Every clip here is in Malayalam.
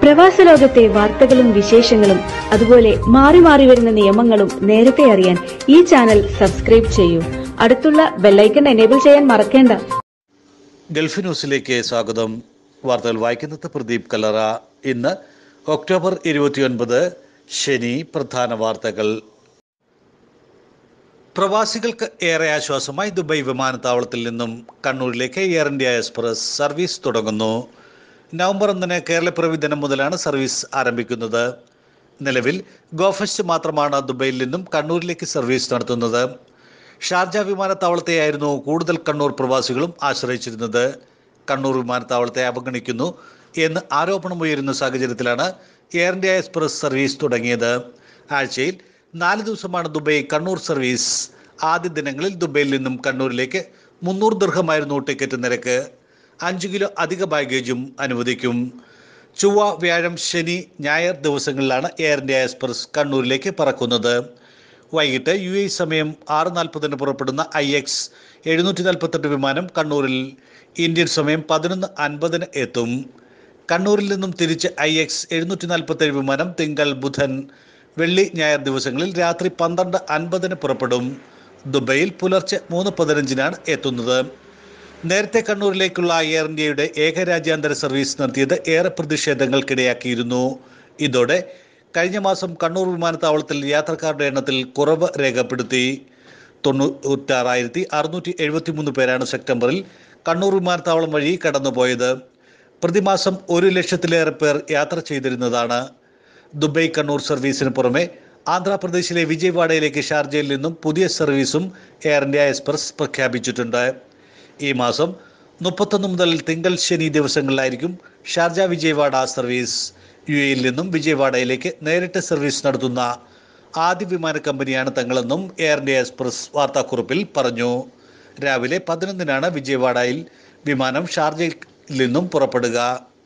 പ്രവാസ ലോകത്തെ വാർത്തകളും വിശേഷങ്ങളും അതുപോലെ മാറി മാറി വരുന്ന നിയമങ്ങളും നേരത്തെ അറിയാൻ ഈ ചാനൽ സബ്സ്ക്രൈബ് ചെയ്യൂ അടുത്തുള്ള ബെല്ലൈക്കൺ എനേബിൾ ചെയ്യാൻ മറക്കേണ്ട ഗൾഫ് ന്യൂസിലേക്ക് സ്വാഗതം വാർത്തകൾ വായിക്കുന്നത് പ്രദീപ് കല്ലറ ഇന്ന് ഒക്ടോബർ ഇരുപത്തിയൊൻപത് ശനി പ്രധാന വാർത്തകൾ പ്രവാസികൾക്ക് ഏറെ ആശ്വാസമായി ദുബായ് വിമാനത്താവളത്തിൽ നിന്നും കണ്ണൂരിലേക്ക് എയർ ഇന്ത്യ എക്സ്പ്രസ് സർവീസ് തുടങ്ങുന്നു നവംബർ ഒന്നിന് കേരളപ്പിറവി ദിനം മുതലാണ് സർവീസ് ആരംഭിക്കുന്നത് നിലവിൽ ഗോഫസ്റ്റ് മാത്രമാണ് ദുബൈയിൽ നിന്നും കണ്ണൂരിലേക്ക് സർവീസ് നടത്തുന്നത് ഷാർജ വിമാനത്താവളത്തെയായിരുന്നു കൂടുതൽ കണ്ണൂർ പ്രവാസികളും ആശ്രയിച്ചിരുന്നത് കണ്ണൂർ വിമാനത്താവളത്തെ അവഗണിക്കുന്നു എന്ന് ആരോപണമുയരുന്ന സാഹചര്യത്തിലാണ് എയർ ഇന്ത്യ എക്സ്പ്രസ് സർവീസ് തുടങ്ങിയത് ആഴ്ചയിൽ നാല് ദിവസമാണ് ദുബൈ കണ്ണൂർ സർവീസ് ആദ്യ ദിനങ്ങളിൽ ദുബൈയിൽ നിന്നും കണ്ണൂരിലേക്ക് മുന്നൂറ് ദീർഘമായിരുന്നു ടിക്കറ്റ് നിരക്ക് അഞ്ച് കിലോ അധിക ബാഗേജും അനുവദിക്കും ചൊവ്വ വ്യാഴം ശനി ഞായർ ദിവസങ്ങളിലാണ് എയർ ഇന്ത്യ എക്സ്പ്രസ് കണ്ണൂരിലേക്ക് പറക്കുന്നത് വൈകിട്ട് യു എ സമയം ആറ് നാൽപ്പതിന് പുറപ്പെടുന്ന ഐ എക്സ് എഴുന്നൂറ്റി നാൽപ്പത്തെട്ട് വിമാനം കണ്ണൂരിൽ ഇന്ത്യൻ സമയം പതിനൊന്ന് അൻപതിന് എത്തും കണ്ണൂരിൽ നിന്നും തിരിച്ച് ഐ എക്സ് എഴുന്നൂറ്റി നാൽപ്പത്തേഴ് വിമാനം തിങ്കൾ ബുധൻ വെള്ളി ഞായർ ദിവസങ്ങളിൽ രാത്രി പന്ത്രണ്ട് അൻപതിന് പുറപ്പെടും ദുബൈയിൽ പുലർച്ചെ മൂന്ന് പതിനഞ്ചിനാണ് എത്തുന്നത് നേരത്തെ കണ്ണൂരിലേക്കുള്ള എയർ ഇന്ത്യയുടെ ഏകരാജ്യാന്തര സർവീസ് നടത്തിയത് ഏറെ പ്രതിഷേധങ്ങൾക്കിടയാക്കിയിരുന്നു ഇതോടെ കഴിഞ്ഞ മാസം കണ്ണൂർ വിമാനത്താവളത്തിൽ യാത്രക്കാരുടെ എണ്ണത്തിൽ കുറവ് രേഖപ്പെടുത്തി തൊണ്ണൂറ്റാറായിരത്തി അറുന്നൂറ്റി എഴുപത്തി മൂന്ന് പേരാണ് സെപ്റ്റംബറിൽ കണ്ണൂർ വിമാനത്താവളം വഴി കടന്നുപോയത് പ്രതിമാസം ഒരു ലക്ഷത്തിലേറെ പേർ യാത്ര ചെയ്തിരുന്നതാണ് ദുബൈ കണ്ണൂർ സർവീസിന് പുറമെ ആന്ധ്രാപ്രദേശിലെ വിജയവാഡയിലേക്ക് ഷാർജയിൽ നിന്നും പുതിയ സർവീസും എയർ ഇന്ത്യ എക്സ്പ്രസ് പ്രഖ്യാപിച്ചിട്ടുണ്ട് ഈ മാസം മുപ്പത്തൊന്ന് മുതൽ തിങ്കൾ ശനി ദിവസങ്ങളിലായിരിക്കും ഷാർജ വിജയവാഡ സർവീസ് യു എയിൽ നിന്നും വിജയവാഡയിലേക്ക് നേരിട്ട് സർവീസ് നടത്തുന്ന ആദ്യ വിമാന കമ്പനിയാണ് തങ്ങളെന്നും എയർ ഇന്ത്യ എക്സ്പ്രസ് വാർത്താക്കുറിപ്പിൽ പറഞ്ഞു രാവിലെ പതിനൊന്നിനാണ് വിജയവാഡയിൽ വിമാനം ഷാർജയിൽ നിന്നും പുറപ്പെടുക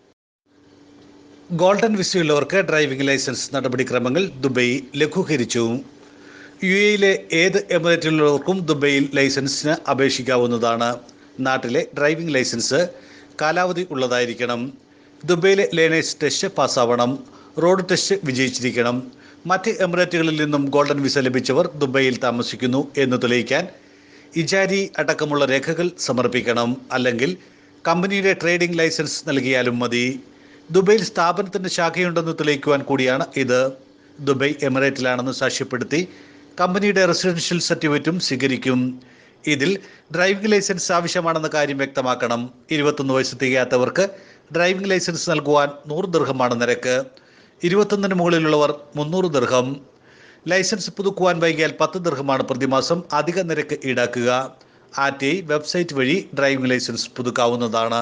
ഗോൾഡൻ വിസയുള്ളവർക്ക് ഡ്രൈവിംഗ് ലൈസൻസ് നടപടിക്രമങ്ങൾ ദുബൈ ലഘൂകരിച്ചു യു എയിലെ ഏത് എമിറേറ്റിലുള്ളവർക്കും ദുബൈയിൽ ലൈസൻസിന് അപേക്ഷിക്കാവുന്നതാണ് നാട്ടിലെ ഡ്രൈവിംഗ് ലൈസൻസ് കാലാവധി ഉള്ളതായിരിക്കണം ദുബൈയിലെ ലേണേഴ്സ് ടെസ്റ്റ് പാസ്സാവണം റോഡ് ടെസ്റ്റ് വിജയിച്ചിരിക്കണം മറ്റ് എമിറേറ്റുകളിൽ നിന്നും ഗോൾഡൻ വിസ ലഭിച്ചവർ ദുബൈയിൽ താമസിക്കുന്നു എന്ന് തെളിയിക്കാൻ ഇജാരി അടക്കമുള്ള രേഖകൾ സമർപ്പിക്കണം അല്ലെങ്കിൽ കമ്പനിയുടെ ട്രേഡിംഗ് ലൈസൻസ് നൽകിയാലും മതി ദുബൈയിൽ സ്ഥാപനത്തിന് ശാഖയുണ്ടെന്ന് തെളിയിക്കുവാൻ കൂടിയാണ് ഇത് ദുബൈ എമിറേറ്റിലാണെന്ന് സാക്ഷ്യപ്പെടുത്തി കമ്പനിയുടെ റെസിഡൻഷ്യൽ സർട്ടിഫിക്കറ്റും സ്വീകരിക്കും ഇതിൽ ഡ്രൈവിംഗ് ലൈസൻസ് ആവശ്യമാണെന്ന കാര്യം വ്യക്തമാക്കണം ഇരുപത്തൊന്ന് വയസ്സ് തികയാത്തവർക്ക് ഡ്രൈവിംഗ് ലൈസൻസ് നൽകുവാൻ നൂറ് ദീർഘമാണ് നിരക്ക് ഇരുപത്തൊന്നിന് മുകളിലുള്ളവർ മുന്നൂറ് ദീർഘം ലൈസൻസ് പുതുക്കുവാൻ വൈകിയാൽ പത്ത് ദീർഘമാണ് പ്രതിമാസം അധിക നിരക്ക് ഈടാക്കുക ആർ ടി ഐ വെബ്സൈറ്റ് വഴി ഡ്രൈവിംഗ് ലൈസൻസ് പുതുക്കാവുന്നതാണ്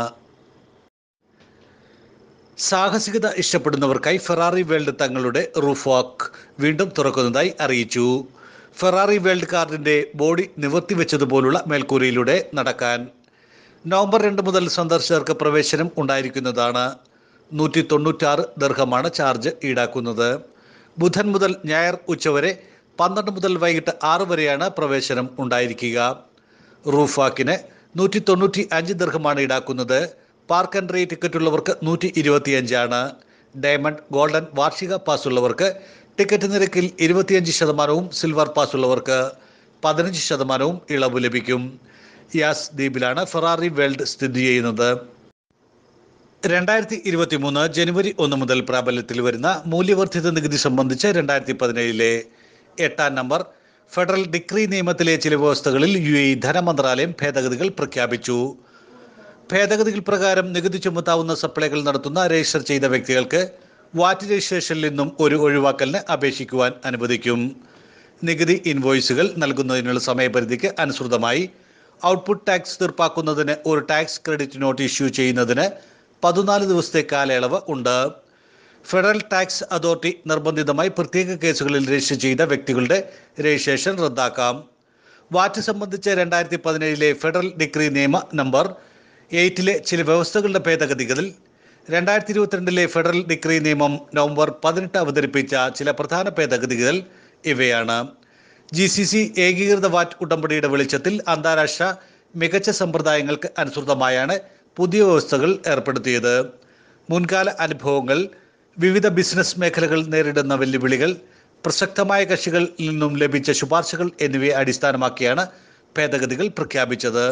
സാഹസികത ഇഷ്ടപ്പെടുന്നവർക്കായി ഫെറാറി വേൾഡ് തങ്ങളുടെ റൂഫ് വാക്ക് വീണ്ടും തുറക്കുന്നതായി അറിയിച്ചു ഫെറാറി വേൾഡ് കാറിൻ്റെ ബോഡി നിവർത്തി വെച്ചതുപോലുള്ള മേൽക്കൂരയിലൂടെ നടക്കാൻ നവംബർ രണ്ട് മുതൽ സന്ദർശകർക്ക് പ്രവേശനം ഉണ്ടായിരിക്കുന്നതാണ് നൂറ്റി തൊണ്ണൂറ്റാറ് ദീർഘമാണ് ചാർജ് ഈടാക്കുന്നത് ബുധൻ മുതൽ ഞായർ ഉച്ചവരെ പന്ത്രണ്ട് മുതൽ വൈകിട്ട് ആറ് വരെയാണ് പ്രവേശനം ഉണ്ടായിരിക്കുക റൂഫാക്കിന് നൂറ്റി തൊണ്ണൂറ്റി അഞ്ച് ദീർഘമാണ് ഈടാക്കുന്നത് പാർക്ക് എൻട്രി ടിക്കറ്റ് ഉള്ളവർക്ക് നൂറ്റി ഇരുപത്തിയഞ്ചാണ് ഡയമണ്ട് ഗോൾഡൻ വാർഷിക പാസ് ഉള്ളവർക്ക് ടിക്കറ്റ് നിരക്കിൽ ഇരുപത്തിയഞ്ച് ശതമാനവും സിൽവർ പാസ് ഉള്ളവർക്ക് പതിനഞ്ച് ശതമാനവും ഇളവ് ലഭിക്കും യാസ് ദ്വീപിലാണ് ഫെറാറി വേൾഡ് സ്ഥിതി ചെയ്യുന്നത് രണ്ടായിരത്തി ഇരുപത്തി മൂന്ന് ജനുവരി ഒന്ന് മുതൽ പ്രാബല്യത്തിൽ വരുന്ന മൂല്യവർദ്ധിത നികുതി സംബന്ധിച്ച് രണ്ടായിരത്തി പതിനേഴിലെ എട്ടാം നമ്പർ ഫെഡറൽ ഡിക്രി നിയമത്തിലെ ചില വ്യവസ്ഥകളിൽ യു എ ധനമന്ത്രാലയം ഭേദഗതികൾ പ്രഖ്യാപിച്ചു ഭേദഗതികൾ പ്രകാരം നികുതി ചുമത്താവുന്ന സപ്ലൈകൾ നടത്തുന്ന രജിസ്റ്റർ ചെയ്ത വ്യക്തികൾക്ക് വാറ്റ് രജിസ്ട്രേഷനിൽ നിന്നും ഒരു ഒഴിവാക്കലിന് അപേക്ഷിക്കുവാൻ അനുവദിക്കും നികുതി ഇൻവോയ്സുകൾ നൽകുന്നതിനുള്ള സമയപരിധിക്ക് അനുസൃതമായി ഔട്ട്പുട്ട് ടാക്സ് തീർപ്പാക്കുന്നതിന് ഒരു ടാക്സ് ക്രെഡിറ്റ് നോട്ട് ഇഷ്യൂ ചെയ്യുന്നതിന് പതിനാല് ദിവസത്തെ കാലയളവ് ഉണ്ട് ഫെഡറൽ ടാക്സ് അതോറിറ്റി നിർബന്ധിതമായി പ്രത്യേക കേസുകളിൽ രജിസ്റ്റർ ചെയ്ത വ്യക്തികളുടെ രജിസ്ട്രേഷൻ റദ്ദാക്കാം വാറ്റ് സംബന്ധിച്ച് രണ്ടായിരത്തി പതിനേഴിലെ ഫെഡറൽ ഡിഗ്രി നിയമ നമ്പർ എയ്റ്റിലെ ചില വ്യവസ്ഥകളുടെ ഭേദഗതികളിൽ രണ്ടായിരത്തി ഇരുപത്തിരണ്ടിലെ ഫെഡറൽ ഡിഗ്രി നിയമം നവംബർ പതിനെട്ട് അവതരിപ്പിച്ച ചില പ്രധാന ഭേദഗതികൾ ഇവയാണ് ജി സി സി ഏകീകൃത വാറ്റ് ഉടമ്പടിയുടെ വെളിച്ചത്തിൽ അന്താരാഷ്ട്ര മികച്ച സമ്പ്രദായങ്ങൾക്ക് അനുസൃതമായാണ് പുതിയ വ്യവസ്ഥകൾ ഏർപ്പെടുത്തിയത് മുൻകാല അനുഭവങ്ങൾ വിവിധ ബിസിനസ് മേഖലകൾ നേരിടുന്ന വെല്ലുവിളികൾ പ്രസക്തമായ കക്ഷികളിൽ നിന്നും ലഭിച്ച ശുപാർശകൾ എന്നിവയെ അടിസ്ഥാനമാക്കിയാണ് ഭേദഗതികൾ പ്രഖ്യാപിച്ചത്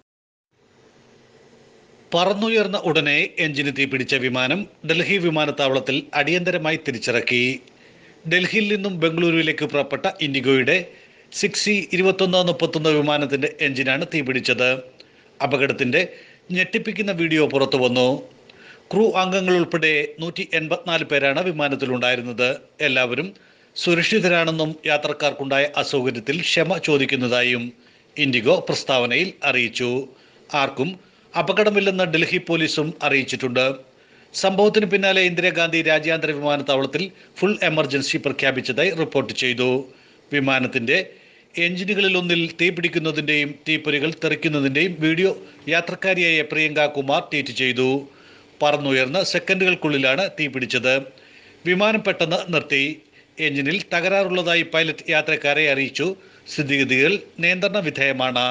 പറന്നുയർന്ന ഉടനെ എഞ്ചിന് തീപിടിച്ച വിമാനം ഡൽഹി വിമാനത്താവളത്തിൽ അടിയന്തരമായി തിരിച്ചിറക്കി ഡൽഹിയിൽ നിന്നും ബംഗളൂരുവിലേക്ക് പുറപ്പെട്ട ഇൻഡിഗോയുടെ സിക്സ് സി ഇരുപത്തൊന്ന് മുപ്പത്തൊന്ന് വിമാനത്തിന്റെ എഞ്ചിനാണ് തീപിടിച്ചത് അപകടത്തിന്റെ ഞെട്ടിപ്പിക്കുന്ന വീഡിയോ പുറത്തു വന്നു ക്രൂ അംഗങ്ങൾ ഉൾപ്പെടെ നൂറ്റി എൺപത്തിനാല് പേരാണ് വിമാനത്തിലുണ്ടായിരുന്നത് എല്ലാവരും സുരക്ഷിതരാണെന്നും യാത്രക്കാർക്കുണ്ടായ അസൗകര്യത്തിൽ ക്ഷമ ചോദിക്കുന്നതായും ഇൻഡിഗോ പ്രസ്താവനയിൽ അറിയിച്ചു ആർക്കും അപകടമില്ലെന്ന് ഡൽഹി പോലീസും അറിയിച്ചിട്ടുണ്ട് സംഭവത്തിന് പിന്നാലെ ഇന്ദിരാഗാന്ധി രാജ്യാന്തര വിമാനത്താവളത്തിൽ ഫുൾ എമർജൻസി പ്രഖ്യാപിച്ചതായി റിപ്പോർട്ട് ചെയ്തു വിമാനത്തിന്റെ എഞ്ചിനുകളിൽ ഒന്നിൽ തീപിടിക്കുന്നതിന്റെയും തീപ്പൊരികൾ തെറിക്കുന്നതിന്റെയും വീഡിയോ യാത്രക്കാരിയായ പ്രിയങ്ക കുമാർ ട്വീറ്റ് ചെയ്തു പറന്നുയർന്ന് സെക്കൻഡുകൾക്കുള്ളിലാണ് തീപിടിച്ചത് വിമാനം പെട്ടെന്ന് നിർത്തി എഞ്ചിനിൽ തകരാറുള്ളതായി പൈലറ്റ് യാത്രക്കാരെ അറിയിച്ചു സ്ഥിതിഗതികൾ നിയന്ത്രണ വിധേയമാണ്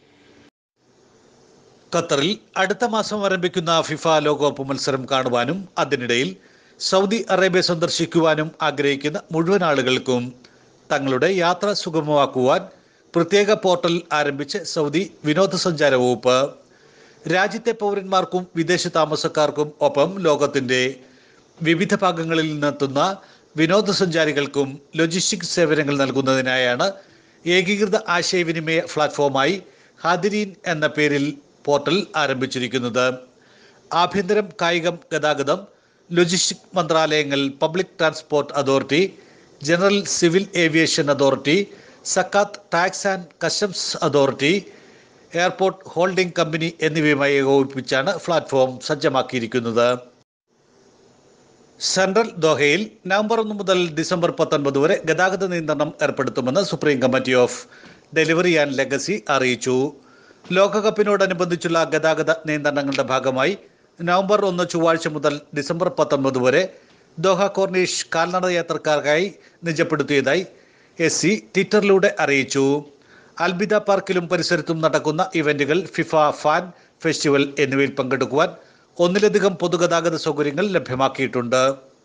ഖത്തറിൽ അടുത്ത മാസം ആരംഭിക്കുന്ന ഫിഫ ലോകകപ്പ് മത്സരം കാണുവാനും അതിനിടയിൽ സൗദി അറേബ്യ സന്ദർശിക്കുവാനും ആഗ്രഹിക്കുന്ന മുഴുവൻ ആളുകൾക്കും തങ്ങളുടെ യാത്ര സുഗമമാക്കുവാൻ പ്രത്യേക പോർട്ടൽ ആരംഭിച്ച് സൗദി വിനോദസഞ്ചാര വകുപ്പ് രാജ്യത്തെ പൗരന്മാർക്കും വിദേശ താമസക്കാർക്കും ഒപ്പം ലോകത്തിന്റെ വിവിധ ഭാഗങ്ങളിൽ നിന്നെത്തുന്ന വിനോദസഞ്ചാരികൾക്കും ലോജിസ്റ്റിക്സ് സേവനങ്ങൾ നൽകുന്നതിനായാണ് ഏകീകൃത ആശയവിനിമയ പ്ലാറ്റ്ഫോമായി ഹാദിരീൻ എന്ന പേരിൽ പോർട്ടൽ ആരംഭിച്ചിരിക്കുന്നത് ആഭ്യന്തരം കായികം ഗതാഗതം ലോജിസ്റ്റിക് മന്ത്രാലയങ്ങൾ public transport authority general civil aviation authority zakat tax and customs authority airport holding company എന്നിവയുമായി ഏകോപിപ്പിച്ചാണ് പ്ലാറ്റ്ഫോം സജ്ജമാക്കിയിരിക്കുന്നത് സെൻട്രൽ ദോഹയിൽ നവംബർ ഒന്ന് മുതൽ ഡിസംബർ പത്തൊൻപത് വരെ ഗതാഗത നിയന്ത്രണം ഏർപ്പെടുത്തുമെന്ന് supreme committee of delivery and legacy അറിയിച്ചു ലോകകപ്പിനോടനുബന്ധിച്ചുള്ള ഗതാഗത നിയന്ത്രണങ്ങളുടെ ഭാഗമായി നവംബർ ഒന്ന് ചൊവ്വാഴ്ച മുതൽ ഡിസംബർ പത്തൊൻപത് വരെ ദോഹ കോർണിഷ് കാൽനട യാത്രക്കാർക്കായി നിജപ്പെടുത്തിയതായി എസ് സി ട്വിറ്ററിലൂടെ അറിയിച്ചു അൽബിദ പാർക്കിലും പരിസരത്തും നടക്കുന്ന ഇവന്റുകൾ ഫിഫ ഫാൻ ഫെസ്റ്റിവൽ എന്നിവയിൽ പങ്കെടുക്കുവാൻ ഒന്നിലധികം പൊതുഗതാഗത സൗകര്യങ്ങൾ ലഭ്യമാക്കിയിട്ടുണ്ട്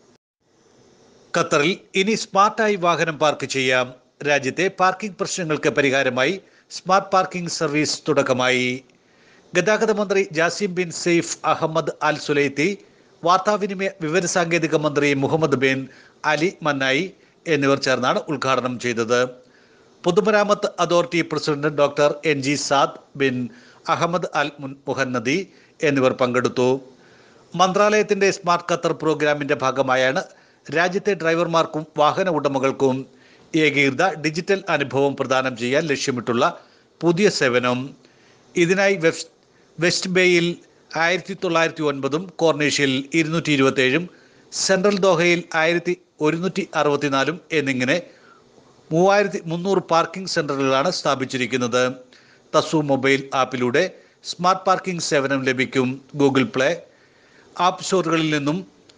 ഖത്തറിൽ ഇനി സ്മാർട്ടായി വാഹനം പാർക്ക് ചെയ്യാം രാജ്യത്തെ പാർക്കിംഗ് പ്രശ്നങ്ങൾക്ക് പരിഹാരമായി സ്മാർട്ട് പാർക്കിംഗ് സർവീസ് തുടക്കമായി ഗതാഗത മന്ത്രി Jassim bin Saif Ahmed al Sulaiti വാർത്താവിനിമയ വിവരസാങ്കേതിക മന്ത്രി മുഹമ്മദ് ബിൻ അലി മന്നായി എന്നിവർ ചേർന്നാണ് ഉദ്ഘാടനം ചെയ്തത് പൊതുമരാമത്ത് authority president doctor N G Saad bin Ahmed al മുൻ മുഹന്നദി എന്നിവർ പങ്കെടുത്തു മന്ത്രാലയത്തിന്റെ സ്മാർട്ട് ഖത്തർ പ്രോഗ്രാമിന്റെ ഭാഗമായാണ് രാജ്യത്തെ ഡ്രൈവർമാർക്കും വാഹന ഉടമകൾക്കും ഏകീകൃത ഡിജിറ്റൽ അനുഭവം പ്രദാനം ചെയ്യാൻ ലക്ഷ്യമിട്ടുള്ള പുതിയ സേവനം ഇതിനായി വെസ്റ്റ് വെസ്റ്റ് ബേയിൽ ആയിരത്തി തൊള്ളായിരത്തി ഒൻപതും കോർണേഷ്യയിൽ ഇരുന്നൂറ്റി ഇരുപത്തേഴും സെൻട്രൽ ദോഹയിൽ ആയിരത്തി ഒരുന്നൂറ്റി അറുപത്തിനാലും എന്നിങ്ങനെ മൂവായിരത്തി മുന്നൂറ് പാർക്കിംഗ് സെന്ററുകളാണ് സ്ഥാപിച്ചിരിക്കുന്നത് തസു മൊബൈൽ ആപ്പിലൂടെ സ്മാർട്ട് പാർക്കിംഗ് സേവനം ലഭിക്കും ഗൂഗിൾ പ്ലേ ആപ്പ് സ്റ്റോറുകളിൽ നിന്നും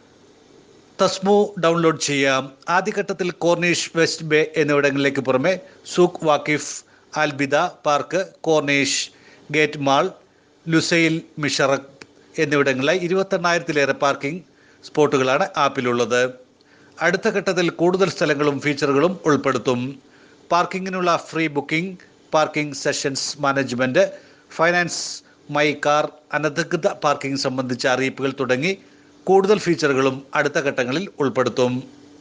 തസ്മോ ഡൗൺലോഡ് ചെയ്യാം ആദ്യഘട്ടത്തിൽ കോർണിഷ് വെസ്റ്റ് ബേ എന്നിവിടങ്ങളിലേക്ക് പുറമെ Souq Waqif al Bidda park Corniche gate mall Lusail Msheireb എന്നിവിടങ്ങളിലായി ഇരുപത്തെണ്ണായിരത്തിലേറെ പാർക്കിംഗ് സ്പോട്ടുകളാണ് ആപ്പിലുള്ളത് അടുത്ത ഘട്ടത്തിൽ കൂടുതൽ സ്ഥലങ്ങളും ഫീച്ചറുകളും ഉൾപ്പെടുത്തും പാർക്കിങ്ങിനുള്ള free booking parking sessions management finance my car അനധികൃത പാർക്കിംഗ് സംബന്ധിച്ച അറിയിപ്പുകൾ തുടങ്ങി കൂടുതൽ ഫീച്ചറുകളും അടുത്ത ഘട്ടങ്ങളിൽ ഉൾപ്പെടുത്തും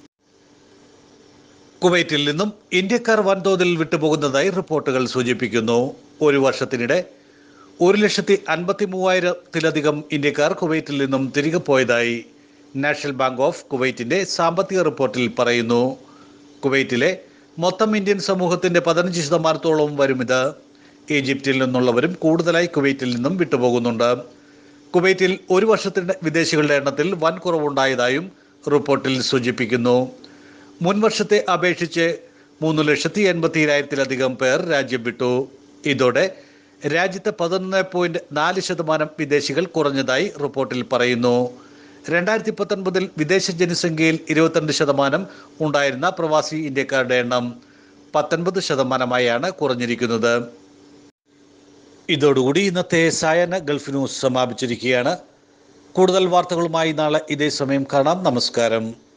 കുവൈറ്റിൽ നിന്നും ഇന്ത്യക്കാർ വൻതോതിൽ വിട്ടുപോകുന്നതായി റിപ്പോർട്ടുകൾ സൂചിപ്പിക്കുന്നു ഒരു വർഷത്തിനിടെ ഒരു ലക്ഷത്തി അൻപത്തി മൂവായിരത്തിലധികം ഇന്ത്യക്കാർ കുവൈറ്റിൽ നിന്നും തിരികെ പോയതായി നാഷണൽ ബാങ്ക് ഓഫ് കുവൈറ്റിന്റെ സാമ്പത്തിക റിപ്പോർട്ടിൽ പറയുന്നു കുവൈറ്റിലെ മൊത്തം ഇന്ത്യൻ സമൂഹത്തിന്റെ പതിനഞ്ച് ശതമാനത്തോളം വരും ഇത് ഈജിപ്തിൽ നിന്നുള്ളവരും കൂടുതലായി കുവൈറ്റിൽ നിന്നും വിട്ടുപോകുന്നുണ്ട് കുവൈറ്റിൽ ഒരു വർഷത്തിനിടെ വിദേശികളുടെ എണ്ണത്തിൽ വൻ കുറവുണ്ടായതായും റിപ്പോർട്ടിൽ സൂചിപ്പിക്കുന്നു മുൻ വർഷത്തെ അപേക്ഷിച്ച് മൂന്ന് ലക്ഷത്തി എൺപത്തിയേഴായിരത്തിലധികം പേർ രാജ്യം വിട്ടു ഇതോടെ രാജ്യത്ത് പതിനൊന്ന് പോയിന്റ് നാല് ശതമാനം വിദേശികൾ കുറഞ്ഞതായി റിപ്പോർട്ടിൽ പറയുന്നു രണ്ടായിരത്തി പത്തൊൻപതിൽ വിദേശ ജനസംഖ്യയിൽ ഇരുപത്തിരണ്ട് ശതമാനം ഉണ്ടായിരുന്ന പ്രവാസി ഇന്ത്യക്കാരുടെ എണ്ണം പത്തൊൻപത് ശതമാനമായാണ് കുറഞ്ഞിരിക്കുന്നത് ഇതോടുകൂടി ഇന്നത്തെ സായന ഗൾഫ് ന്യൂസ് സമാപിച്ചിരിക്കുകയാണ് കൂടുതൽ വാർത്തകളുമായി നാളെ ഇതേ സമയം കാണാം നമസ്കാരം